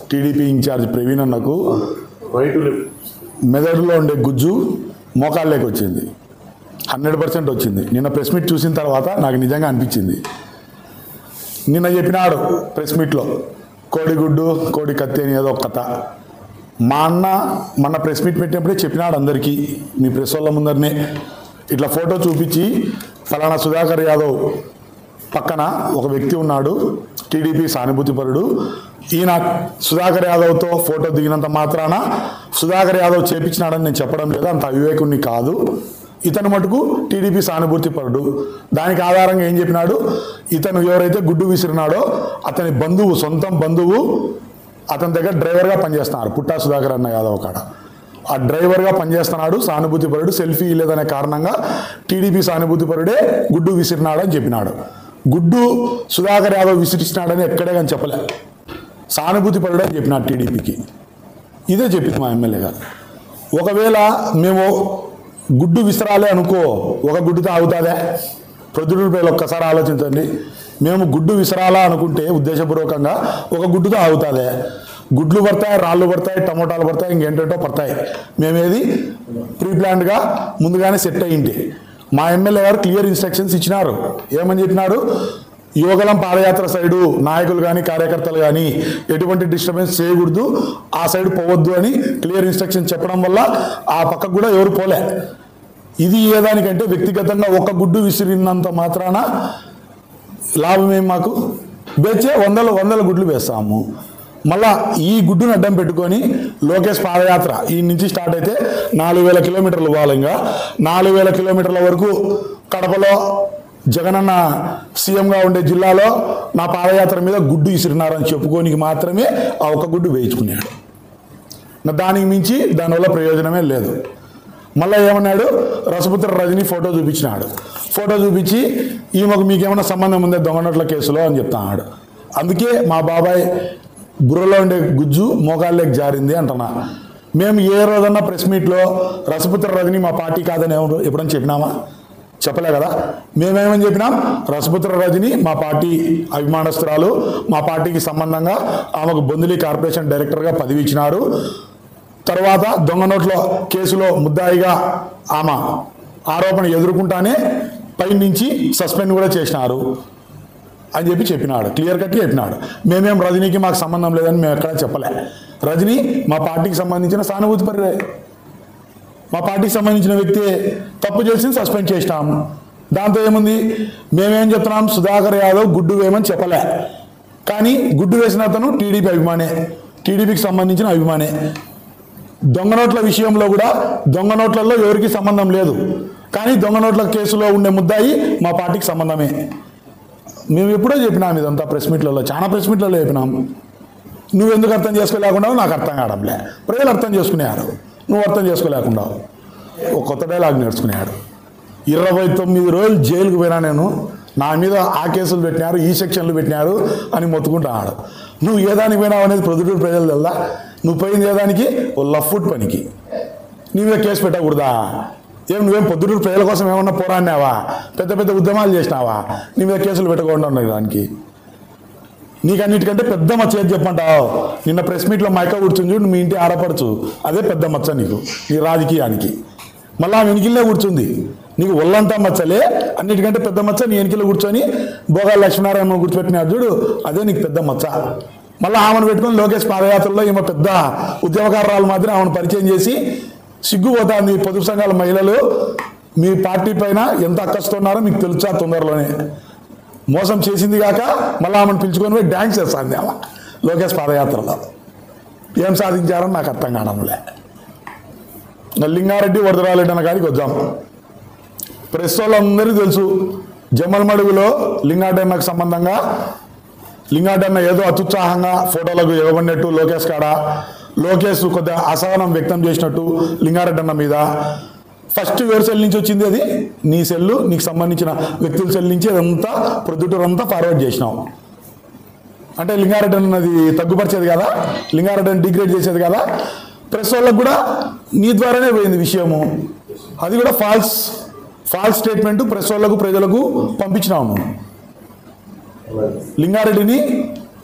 TDP incharge Praveen అన్నకు right left మెదడులో ఉండే గుజ్జు మోకాళ్ళకి వచ్చింది హండ్రెడ్ పర్సెంట్ వచ్చింది నిన్న ప్రెస్ మీట్ చూసిన తర్వాత నాకు నిజంగా అనిపించింది నిన్న చెప్పినాడు ప్రెస్ మీట్లో కోడిగుడ్డు కోడి కత్తి అని ఏదో ఒక కథ మా అన్న మొన్న ప్రెస్ మీట్ పెట్టినప్పుడే చెప్పినాడు అందరికీ మీ ప్రెస్ వాళ్ళ ముందరనే ఇట్లా ఫోటో చూపించి ఫలానా సుధాకర్ యాదవ్ పక్కన ఒక వ్యక్తి ఉన్నాడు టీడీపీ సానుభూతిపరుడు ఈయన సుధాకర్ యాదవ్తో ఫోటో దిగినంత మాత్రాన సుధాకర్ యాదవ్ చేపించినాడని నేను చెప్పడం లేదు అంత అవివేకుణ్ణి కాదు ఇతను మటుకు టీడీపీ సానుభూతిపరుడు దానికి ఆధారంగా ఏం చెప్పినాడు ఇతను ఎవరైతే గుడ్డు విసిరినాడో అతని బంధువు సొంతం బంధువు అతని దగ్గర డ్రైవర్గా పనిచేస్తున్నారు పుట్టా సుధాకర్ అన్న యాదవ్ కాడ ఆ డ్రైవర్గా పనిచేస్తున్నాడు సానుభూతిపరుడు సెల్ఫీ లేదనే కారణంగా టీడీపీ సానుభూతిపరుడే గుడ్డు విసిరినాడు అని చెప్పినాడు గుడ్డు సుధాకర్ యాదవ్ విసిరిస్తున్నాడని ఎక్కడే కానీ చెప్పలే సానుభూతిపరుడే అని చెప్పినాడు టీడీపీకి ఇదే చెప్పింది మా ఎమ్మెల్యే గారు ఒకవేళ మేము గుడ్డు విసరాలే అనుకో ఒక గుడ్డుతో ఆగుతుందే ప్రొద్దుటూరు పేరు ఒక్కసారి ఆలోచించండి మేము గుడ్డు విసరాలా అనుకుంటే ఉద్దేశపూర్వకంగా ఒక గుడ్డుతో ఆగుతుందే గుడ్లు పడతాయి రాళ్ళు పడతాయి టమోటాలు పడతాయి ఇంకేంటంటో పడతాయి మేమేది ప్రీ ప్లాన్డ్గా ముందుగానే సెట్ అయ్యింటి మా ఎమ్మెల్యే గారు క్లియర్ ఇన్స్ట్రక్షన్స్ ఇచ్చినారు ఏమని చెప్పినారు యువగలం పాదయాత్ర సైడు నాయకులు కానీ కార్యకర్తలు కానీ ఎటువంటి డిస్టర్బెన్స్ చేయకూడదు ఆ సైడ్ పోవద్దు అని క్లియర్ ఇన్స్ట్రక్షన్ చెప్పడం వల్ల ఆ పక్కకు కూడా ఎవరు పోలే ఇది ఏదానికంటే వ్యక్తిగతంగా ఒక గుడ్డు విసిరినంత మాత్రాన లాభం ఏం మాకు బేచే వందల వందల గుడ్లు వేస్తాము మళ్ళా ఈ గుడ్డును అడ్డం పెట్టుకొని లోకేష్ పాదయాత్ర ఈ నుంచి స్టార్ట్ అయితే నాలుగు వేల కిలోమీటర్లు పోవాలి ఇంకా నాలుగు వేల కిలోమీటర్ల వరకు కడపలో జగనన్న సీఎంగా ఉండే జిల్లాలో నా పాదయాత్ర మీద గుడ్డు విసిరినారని చెప్పుకోనికి మాత్రమే ఆ ఒక్క గుడ్డు వేయించుకున్నాడు నా దానికి మించి దానివల్ల ప్రయోజనమే లేదు మళ్ళీ ఏమన్నాడు రసపుత్ర రజని ఫోటో చూపించినాడు ఫోటో చూపించి ఈమెకు మీకేమైనా సంబంధం ఉందే దొంగనోట్ల కేసులో అని చెప్తాడు అందుకే మా బాబాయ్ బుర్రలో ఉండే గుజ్జు మోకాళ్ళకి జారింది అంటున్నా మేము ఏ రోజన్నా ప్రెస్ మీట్లో రసపుత్ర రజని మా పార్టీ కాదని ఎవరు ఎప్పుడైనా చెప్పినామా చెప్పలే కదా మేమేమని చెప్పినాం రసపుత్ర రజని మా పార్టీ అభిమానస్తురాలు మా పార్టీకి సంబంధంగా ఆమెకు బొందిలి కార్పొరేషన్ డైరెక్టర్గా పదవి ఇచ్చినారు తర్వాత దొంగ నోట్ల కేసులో ముద్దాయిగా ఆమె ఆరోపణ ఎదుర్కొంటానే పై నుంచి సస్పెండ్ కూడా చేసినారు అని చెప్పి చెప్పినాడు క్లియర్ కట్గా చెప్పినాడు మేమేం రజనీకి మాకు సంబంధం లేదని మేము ఎక్కడా చెప్పలే రజనీ మా పార్టీకి సంబంధించిన సానుభూతి పరి మా పార్టీకి సంబంధించిన వ్యక్తి తప్పు చేసి సస్పెండ్ చేసినాము దాంతో ఏముంది మేమేం చెప్తున్నాం సుధాకర్ యాదవ్ గుడ్డు వేయమని చెప్పలే కానీ గుడ్డు వేసిన అతను టీడీపీ అభిమానే టీడీపీకి సంబంధించిన అభిమానే దొంగ నోట్ల విషయంలో కూడా దొంగ నోట్లలో ఎవరికి సంబంధం లేదు కానీ దొంగ నోట్ల కేసులో ఉండే ముద్దాయి మా పార్టీకి సంబంధమే మేము ఎప్పుడో చెప్పినాం ఇదంతా ప్రెస్ మీట్లలో చాలా ప్రెస్ మీట్లలో చెప్పినాం నువ్వు ఎందుకు అర్థం చేసుకోలేకుండా నాకు అర్థం కావడంలే ప్రజలు అర్థం చేసుకునేవారు నువ్వు అర్థం చేసుకోలేకుండా ఒక కొత్త డైలాగ్ నేర్చుకునేవాడు ఇరవై తొమ్మిది రోజులు జైలుకు పోయినా నేను నా మీద ఆ కేసులు పెట్టినారు ఈ సెక్షన్లు పెట్టినారు అని మొత్తుకుంటున్నాడు నువ్వు ఏ దానికి పోయినావు అనేది ప్రొద్దుటూరు ప్రజలు తెలుదా నువ్వు పోయింది ఏ దానికి ఓ లఫ్ట్ పనికి నీ మీద కేసు పెట్టకూడదా ఏం నువ్వేం పొద్దుటూరు ప్రజల కోసం ఏమన్నా పోరాడినావా పెద్ద పెద్ద ఉద్యమాలు చేసినావా నీ మీద కేసులు పెట్టకుండా ఉన్నాయి దానికి నీకు అన్నిటికంటే పెద్ద మచ్చ ఏది చెప్పంటావు నిన్న ప్రెస్ మీట్లో మైక కూర్చుని చూడు మీ ఇంటి ఆడపడచ్చు అదే పెద్ద మచ్చ నీకు నీ రాజకీయానికి మళ్ళీ ఆమె వెనికిల్లే కూర్చుంది నీకు ఒళ్ళంతా మచ్చలే అన్నిటికంటే పెద్ద మచ్చ నీ వెనికిలో కూర్చొని భోగాల లక్ష్మీనారాయణ కూర్చోపెట్టినాడు చూడు అదే నీకు పెద్ద మచ్చ మళ్ళీ ఆమెను పెట్టుకొని లోకేష్ పాదయాత్రలో ఈమె పెద్ద ఉద్యమకారురాలు మాత్రం ఆమెను పరిచయం చేసి సిగ్గుపోతాంది పొదుపు సంఘాల మహిళలు మీ పార్టీ పైన ఎంత అక్కస్తున్నారో మీకు తెలుసా తొందరలోనే మోసం చేసింది కాక మళ్ళీ ఆమెను పిలుచుకొని పోయి డ్యాన్స్ చేస్తాంది ఆమె లోకేష్ పాదయాత్రలో ఏం సాధించారని నాకు అర్థం కావడంలే ఇంకా లింగారెడ్డి వరదరారెడ్డి అన్న కాడికి వద్దాం ప్రెస్ వాళ్ళందరికీ తెలుసు జమ్మలమడుగులో లింగారెడ్డి సంబంధంగా లింగారెడ్డి ఏదో అత్యుత్సాహంగా ఫోటోలకు ఇవ్వబడినట్టు లోకేష్ కాడ లోకేష్ కొద్దిగా అసహనం వ్యక్తం చేసినట్టు లింగారెడ్డి అన్న మీద ఫస్ట్ ఎవరి సెల్ నుంచి వచ్చింది అది నీ సెల్లు నీకు సంబంధించిన వ్యక్తుల సెల్ నుంచి అదంతా ప్రొద్దుటూరు అంతా ఫార్వర్డ్ చేసినావు అంటే లింగారెడ్డి అన్నది తగ్గుపరిచేది కదా లింగారెడ్డిని డిగ్రేడ్ చేసేది కదా ప్రెస్ వాళ్ళకు కూడా నీ ద్వారానే పోయింది విషయము అది కూడా ఫాల్స్ ఫాల్స్ స్టేట్మెంట్ ప్రెస్ వాళ్ళకు ప్రజలకు పంపించినాము లింగారెడ్డిని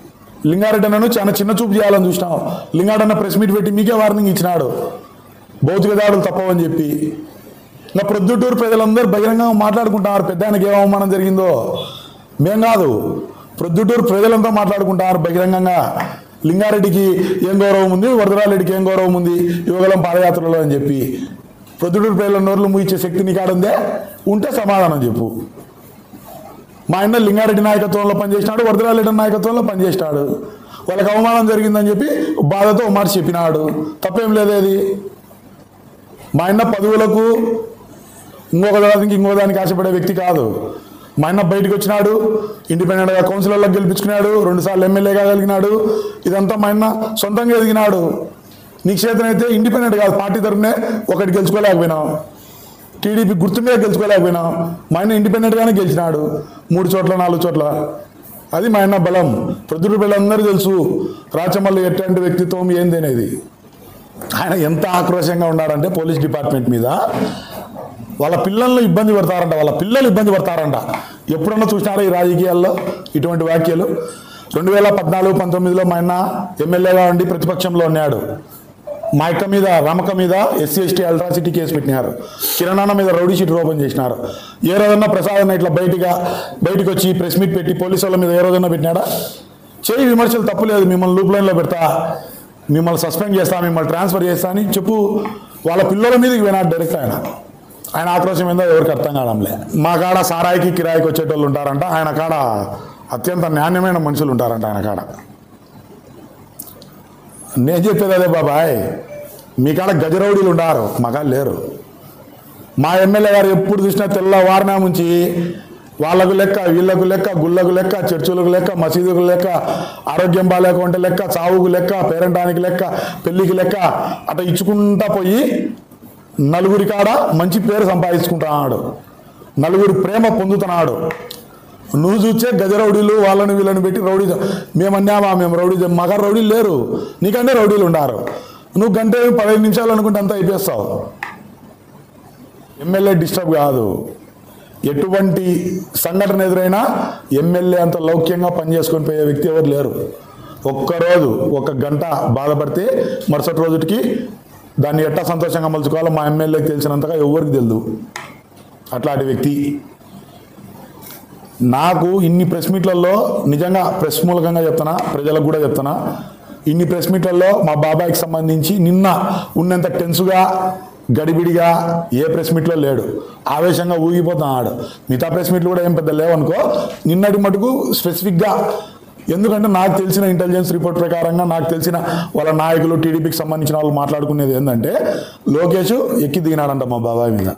లింగారెడ్డి అన్నను చాలా చిన్న చూపు చేయాలని చూసినాం లింగారెడ్డి ప్రెస్ మీట్ పెట్టి మీకే వార్నింగ్ ఇచ్చినాడు భౌతిక దాడులు తప్పవని చెప్పి ఇంకా ప్రొద్దుటూరు ప్రజలందరూ బహిరంగంగా మాట్లాడుకుంటున్నారు పెద్ద ఆయనకి ఏం అవమానం జరిగిందో మేం కాదు ప్రొద్దుటూరు ప్రజలంతా మాట్లాడుకుంటున్నారు బహిరంగంగా లింగారెడ్డికి ఏం గౌరవం ఉంది వరదరారెడ్డికి ఏం గౌరవం ఉంది యువగలం పాదయాత్రలో అని చెప్పి ప్రొద్దుటూరు ప్రజల నోర్లు ముగించే శక్తి నీకాడుందే ఉంటే సమాధానం చెప్పు మా ఆయన లింగారెడ్డి నాయకత్వంలో పనిచేసినాడు వరదరారెడ్డి నాయకత్వంలో పనిచేసినాడు వాళ్ళకి అవమానం జరిగిందని చెప్పి బాధతో ఒక మాట చెప్పినాడు తప్పేం లేదేది మా ఆయన పదవులకు ఇంకొక దానికి ఇంకో దానికి ఆశపడే వ్యక్తి కాదు మా ఆయన బయటకు వచ్చినాడు ఇండిపెండెంట్గా కౌన్సిలర్లో గెలిపించుకున్నాడు రెండుసార్లు ఎమ్మెల్యేగా కలిగినాడు ఇదంతా మా ఆయన సొంతంగా ఎదిగినాడు నీ క్షేత్రం అయితే ఇండిపెండెంట్ కాదు పార్టీ తరఫునే ఒకటి గెలుచుకోలేకపోయినాం టీడీపీ గుర్తు మీద గెలుచుకోలేకపోయినాం మా ఆయన ఇండిపెండెంట్గానే గెలిచినాడు మూడు చోట్ల నాలుగు చోట్ల అది మా ఆయన బలం ప్రొద్దుడు పిల్లలందరూ తెలుసు రాచమల్లి ఎట్లాంటి వ్యక్తిత్వం ఏంది అనేది ఆయన ఎంత ఆక్రోశంగా ఉన్నాడంటే పోలీస్ డిపార్ట్మెంట్ మీద వాళ్ళ పిల్లల్ని ఇబ్బంది పడతారంట వాళ్ళ పిల్లలు ఇబ్బంది పడతారంట ఎప్పుడన్నా చూసినారా ఈ రాజకీయాల్లో ఇటువంటి వ్యాఖ్యలు రెండు వేల పద్నాలుగు పంతొమ్మిదిలో మా ఆయన ఎమ్మెల్యేగా ఉండి ప్రతిపక్షంలో ఉన్నాడు మా అక్క మీద రమక మీద ఎస్సీ ఎస్టీ అల్ట్రాసిటీ కేసు పెట్టినారు కిరణాన్న మీద రౌడీ షీట్ ఓపెన్ చేసినారు ఏ రోజన్నా ప్రసాద్ అన్న ఇట్లా బయటిగా బయటకు వచ్చి ప్రెస్ మీట్ పెట్టి పోలీసు వాళ్ళ మీద ఏ రోజన్నా పెట్టినాడా చేయి విమర్శలు తప్పులేదు మిమ్మల్ని లూప్ లైన్లో పెడతా మిమ్మల్ని సస్పెండ్ చేస్తా మిమ్మల్ని ట్రాన్స్ఫర్ చేస్తా అని చెప్పు వాళ్ళ పిల్లల మీదకి వినాడు డైరెక్ట్ ఆయన ఆయన ఆక్రోశం ఏందో ఎవరికి అర్థం కావడంలే మా కాడ సారాయికి కిరాయికి వచ్చేటోళ్ళు ఉంటారంట ఆయన కాడ అత్యంత నాణ్యమైన మనుషులు ఉంటారంట ఆయన కాడ నేను చెప్పేది అదే బాబాయ్ మీ కాడ గజరౌడీలు ఉండారు మా కాడ లేరు మా ఎమ్మెల్యే గారు ఎప్పుడు చూసినా తెల్లవారినా ముంచి వాళ్ళకు లెక్క వీళ్ళకు లెక్క గుళ్ళకు లెక్క చర్చులకు లెక్క మసీదుకు లెక్క ఆరోగ్యం బాగాలేకుంటే లెక్క చావుకు లెక్క పేరంటానికి లెక్క పెళ్లికి లెక్క అట్లా ఇచ్చుకుంటా పోయి నలుగురి కాడ మంచి పేరు సంపాదించుకుంటున్నాడు నలుగురి ప్రేమ పొందుతున్నాడు నువ్వు చూసే గజరౌడీలు వాళ్ళని వీళ్ళని పెట్టి రౌడీ మేము అన్నామా మేము రౌడీ మగ రౌడీలు లేరు నీకంటే రౌడీలు ఉండారు నువ్వు గంట పదిహేను నిమిషాలు అనుకుంటే అంతా అయిపోస్తావు ఎమ్మెల్యే డిస్టర్బ్ కాదు ఎటువంటి సంఘటన ఎదురైనా ఎమ్మెల్యే అంత లౌక్యంగా పనిచేసుకొని పోయే వ్యక్తి ఎవరు లేరు ఒక్కరోజు ఒక గంట బాధపడితే మరుసటి రోజుకి దాన్ని ఎట్టా సంతోషంగా మలుచుకోవాలో మా ఎమ్మెల్యేకి తెలిసినంతగా ఎవరికి తెలియదు అట్లాంటి వ్యక్తి నాకు ఇన్ని ప్రెస్ మీట్లలో నిజంగా ప్రెస్ మూలకంగా చెప్తానా ప్రజలకు కూడా చెప్తానా ఇన్ని ప్రెస్ మీట్లలో మా బాబాయ్కి సంబంధించి నిన్న ఉన్నంత టెన్సుగా గడిబిడిగా ఏ ప్రెస్ మీట్లో లేడు ఆవేశంగా ఊగిపోతున్నాడు మిగతా ప్రెస్ మీట్లు కూడా ఏం పెద్ద లేవనుకో నిన్నటి మటుకు స్పెసిఫిక్గా ఎందుకంటే నాకు తెలిసిన ఇంటెలిజెన్స్ రిపోర్ట్ ప్రకారంగా నాకు తెలిసిన వాళ్ళ నాయకులు టీడీపీకి సంబంధించిన వాళ్ళు మాట్లాడుకునేది ఏంటంటే లోకేష్ ఎక్కి దిగినాడంట మా బాబాయ్ మీద